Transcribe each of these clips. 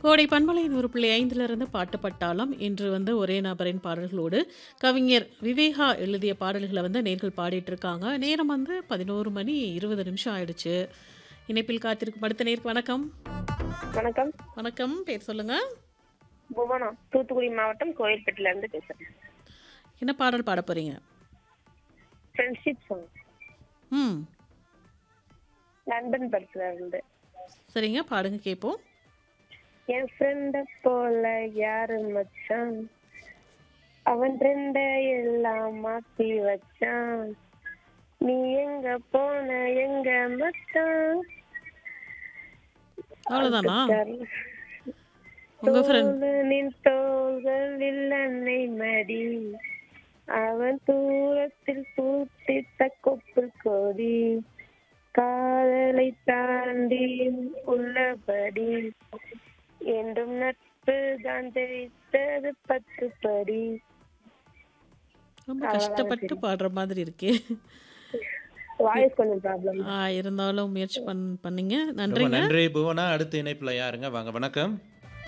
கோடை பண்பலை நூறு புள்ளி ஐந்திலிருந்து பாட்டு பட்டாளம் இன்று வந்து ஒரே நபரின் பாடல்களோடு கவிஞர் விவேகா எழுதிய பாடல்களை வந்து நேர்கள் பாடிட்டு இருக்காங்க நேரம் வந்து பதினோரு மணி இருபது நிமிஷம் ஆயிடுச்சு இணைப்பில் காத்திருக்கும் அடுத்த நேருக்கு வணக்கம் வணக்கம் வணக்கம் பேர் சொல்லுங்க புவனா தூத்துக்குடி மாவட்டம் கோயில்பட்டில இருந்து பேசுறேன் என்ன பாடல் பாட போறீங்க ஃப்ரெண்ட்ஷிப் சாங் ம் நண்பன் படத்துல இருந்து சரிங்க பாடுங்க கேட்போம் என் ஃப்ரெண்ட போல யாரு மச்சான் அவன் ரெண்ட எல்லாம் மாத்தி வச்சான் நீ எங்க போன எங்க மச்சான் அவ்வளோதானா உங்க ஃப்ரெண்ட் தோழனின் தோள்களில் அன்னை மடி அவன் தூரத்தில் பூத்தித்த கொப்பு கொடி காதலை தாண்டி உள்ளபடி என்றும் நட்பு தான் தெரித்தது பத்து படி ரொம்ப கஷ்டப்பட்டு பாடுற மாதிரி இருக்கே வாய்ஸ் கொஞ்சம் ப்ராப்ளம் ஆ, இருந்தாலும் முயற்சி பண் பண்ணீங்க ரொம்ப நன்றிங்க நன்றி புவனா அடுத்த இணைப்பில் யாருங்க வாங்க வணக்கம்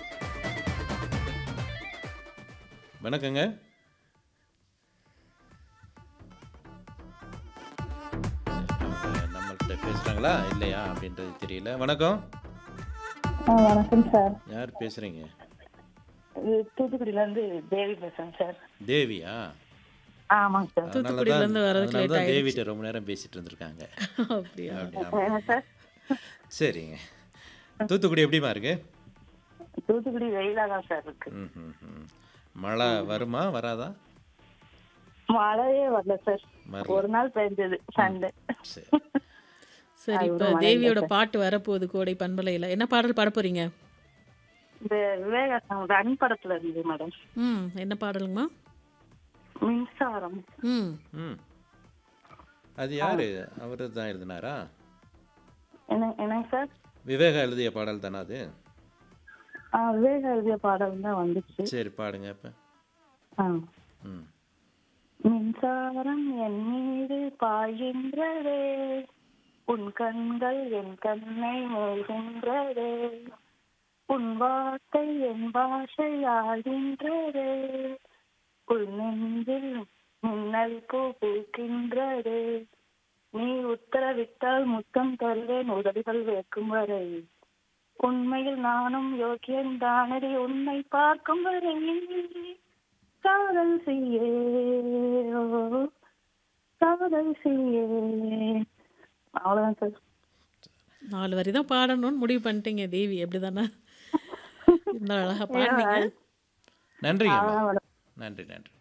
வணக்கங்க அவங்க நம்மள்கிட்ட பேசுகிறாங்களா இல்லையா அப்படின்றது தெரியல வணக்கம் ஆ வணக்கம் சார் யார் பேசுகிறீங்க இது தூத்துக்குடியில இருந்து தேவி பேசுறேன் சார் தேவியா ஆமாங்க சார் அதனால தூத்துக்குடியில இருந்து தான் வர்றதுக்கு அதனால லேட் தான் தேவிட்ட ரொம்ப நேரம் பேசிட்டு இருந்திருக்காங்க அப்படியா அப்படியா என்ன சார் சரிங்க தூத்துக்குடி எப்படிமா இருக்கு தூத்துக்குடி வெயிலா தான் சார் இருக்கு ம் ம் ம் மழை வருமா வராதா மழையே வரல சார் வரல. ஒரு நாள் பெஞ்சது சண்டே சரி சரி அது இப்போ ஒரு மழை தேவியோட பாட்டு வரப்போகுது கோடை பண்பலையில் என்ன பாடல் பாட போறீங்க இந்த விவேக ரன் படத்துல இருந்து மேடம் ம் என்ன பாடலுங்கம்மா மின்சாரம் ம் ம் அது யாரு அவர் தான் எழுதினாரா என்ன என்னங்க சார் விவேகா எழுதிய பாடல் தானே அது ஆ விவேக எழுதிய பாடல் தான் வந்துச்சு சரி பாடுங்க இப்போ ஆ ம் மின்சாரம் என் மீது பாய்கின்றதே உன் கண்கள் என் கண்ணை மூழ்கின்றதே உன் வார்த்தை என் பாஷை ஆகின்றதே உன் நெஞ்சில் மின்னல் பூ பூக்கின்றதே நீ உத்தரவிட்டால் முத்தம் தருவேன் உதடுகள் வேர்க்கும் வரை உண்மையில் நானும் யோக்கியன் தானடி உன்னை பார்க்கும் வரை காதல் செய்யே ஓ, காதல் செய்யே அவ்வளவுதான் சார் நாலு வரி தான் பாடணும்னு முடிவு பண்ணிட்டீங்க தேவி எப்படி தானே இந்த அழகா பாடுனீங்க நன்றிங்க அவ்வளவுதான் மேடம் நன்றி நன்றி